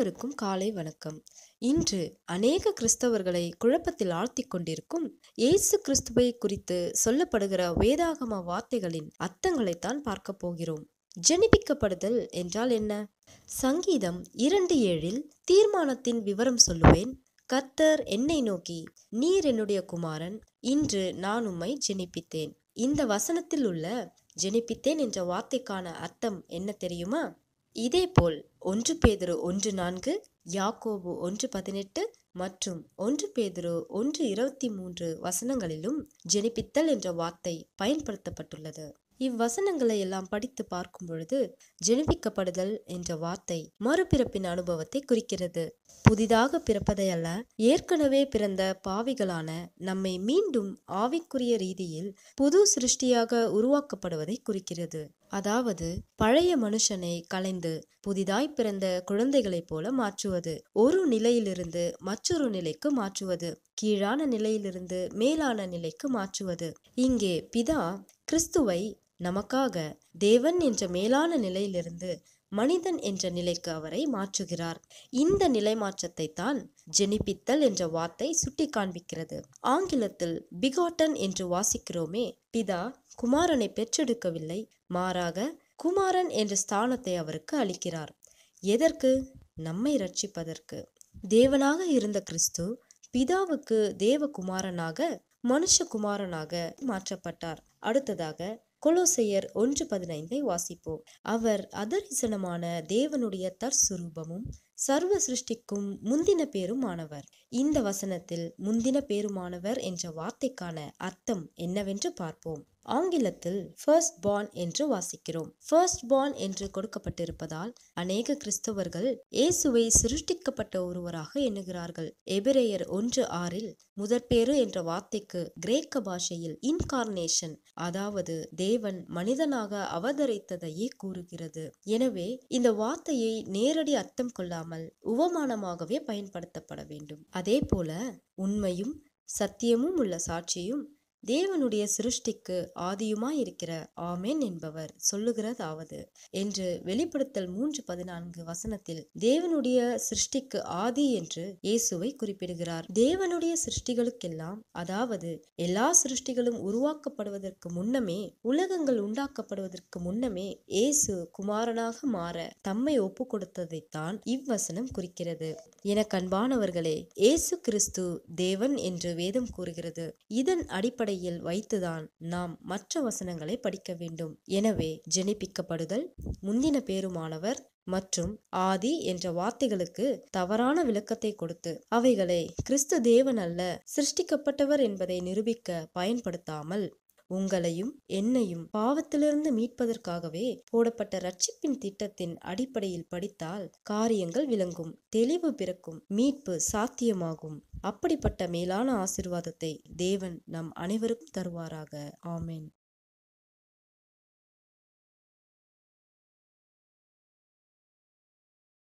அனைவருக்கும் காலை வணக்கம் இன்று அநேக கிறிஸ்தவர்களை குழப்பத்தில் ஆழ்த்திக் கொண்டிருக்கும் இயேசு கிறிஸ்துவை குறித்து சொல்லப்படுகிற வேதாகம வார்த்தைகளின் அர்த்தங்களைத்தான் பார்க்க போகிறோம் ஜெனிபிக்கப்படுதல் என்றால் என்ன சங்கீதம் இரண்டு ஏழில் தீர்மானத்தின் விவரம் சொல்லுவேன் கர்த்தர் என்னை நோக்கி நீர் என்னுடைய குமாரன் இன்று நான் உம்மை ஜெனிப்பித்தேன் இந்த வசனத்தில் உள்ள ஜெனிப்பித்தேன் என்ற வார்த்தைக்கான அர்த்தம் என்ன தெரியுமா இதேபோல் ஒன்று பேதுரு ஒன்று நான்கு யாக்கோபு ஒன்று பதினெட்டு மற்றும் ஒன்று பேதுரு ஒன்று இருபத்தி மூன்று வசனங்களிலும் ஜெனிப்பித்தல் என்ற வார்த்தை பயன்படுத்தப்பட்டுள்ளது இவ்வசனங்களை எல்லாம் படித்து பார்க்கும் பொழுது ஜெனிப்பிக்கப்படுதல் என்ற வார்த்தை மறுபிறப்பின் அனுபவத்தை குறிக்கிறது புதிதாக பிறப்பதை அல்ல ஏற்கனவே பிறந்த பாவிகளான நம்மை மீண்டும் ஆவிக்குரிய ரீதியில் புது சிருஷ்டியாக உருவாக்கப்படுவதை குறிக்கிறது அதாவது பழைய மனுஷனை கலைந்து புதிதாய் பிறந்த குழந்தைகளைப் போல மாற்றுவது ஒரு நிலையிலிருந்து மற்றொரு நிலைக்கு மாற்றுவது கீழான நிலையிலிருந்து மேலான நிலைக்கு மாற்றுவது இங்கே பிதா கிறிஸ்துவை நமக்காக தேவன் என்ற மேலான நிலையிலிருந்து மனிதன் என்ற நிலைக்கு அவரை மாற்றுகிறார் இந்த நிலை மாற்றத்தை தான் ஜெனிப்பித்தல் என்ற வார்த்தை சுட்டி காண்பிக்கிறது ஆங்கிலத்தில் பிகாட்டன் என்று வாசிக்கிறோமே பிதா குமாரனை பெற்றெடுக்கவில்லை மாறாக குமாரன் என்ற ஸ்தானத்தை அவருக்கு அளிக்கிறார் எதற்கு நம்மை ரட்சிப்பதற்கு தேவனாக இருந்த கிறிஸ்து பிதாவுக்கு தேவகுமாரனாக மனுஷகுமாரனாக மாற்றப்பட்டார் அடுத்ததாக கொலோசையர் ஒன்று பதினைந்தை வாசிப்போம் அவர் அதரிசனமான தேவனுடைய தற்சுரூபமும் சர்வ சிருஷ்டிக்கும் முந்தின பேருமானவர் இந்த வசனத்தில் முந்தின பேருமானவர் என்ற வார்த்தைக்கான அர்த்தம் என்னவென்று பார்ப்போம் ஆங்கிலத்தில் ஃபர்ஸ்ட் பார்ன் என்று வாசிக்கிறோம் ஃபர்ஸ்ட் பார்ன் என்று கொடுக்கப்பட்டிருப்பதால் அநேக கிறிஸ்தவர்கள் இயேசுவை சிருஷ்டிக்கப்பட்ட ஒருவராக எண்ணுகிறார்கள் எபிரேயர் ஒன்று ஆறில் முதற்பேறு என்ற வார்த்தைக்கு கிரேக்க பாஷையில் இன்கார்னேஷன் அதாவது தேவன் மனிதனாக அவதரித்ததையே கூறுகிறது எனவே இந்த வார்த்தையை நேரடி அர்த்தம் கொள்ளாமல் உவமானமாகவே பயன்படுத்தப்பட வேண்டும் அதே போல உண்மையும் சத்தியமும் உள்ள சாட்சியும் தேவனுடைய சிருஷ்டிக்கு ஆதியுமாய் இருக்கிற ஆமேன் என்பவர் சொல்லுகிறதாவது என்று வெளிப்படுத்தல் மூன்று பதினான்கு வசனத்தில் தேவனுடைய சிருஷ்டிக்கு ஆதி என்று இயேசுவை குறிப்பிடுகிறார் தேவனுடைய சிருஷ்டிகளுக்கெல்லாம் அதாவது எல்லா சிருஷ்டிகளும் உருவாக்கப்படுவதற்கு முன்னமே உலகங்கள் உண்டாக்கப்படுவதற்கு முன்னமே இயேசு குமாரனாக மாற தம்மை ஒப்பு கொடுத்ததைத்தான் இவ்வசனம் குறிக்கிறது என கண்பானவர்களே இயேசு கிறிஸ்து தேவன் என்று வேதம் கூறுகிறது இதன் அடிப்படை அடிப்படையில் வைத்துதான் நாம் மற்ற வசனங்களை படிக்க வேண்டும் எனவே ஜெனிப்பிக்கப்படுதல் முந்தின பேருமானவர் மற்றும் ஆதி என்ற வார்த்தைகளுக்கு தவறான விளக்கத்தை கொடுத்து அவைகளை கிறிஸ்து தேவன் அல்ல சிருஷ்டிக்கப்பட்டவர் என்பதை நிரூபிக்க பயன்படுத்தாமல் உங்களையும் என்னையும் பாவத்திலிருந்து மீட்பதற்காகவே போடப்பட்ட ரட்சிப்பின் திட்டத்தின் அடிப்படையில் படித்தால் காரியங்கள் விளங்கும் தெளிவு பிறக்கும் மீட்பு சாத்தியமாகும் அப்படிப்பட்ட மேலான ஆசிர்வாதத்தை தேவன் நம் அனைவருக்கும் தருவாராக ஆமேன்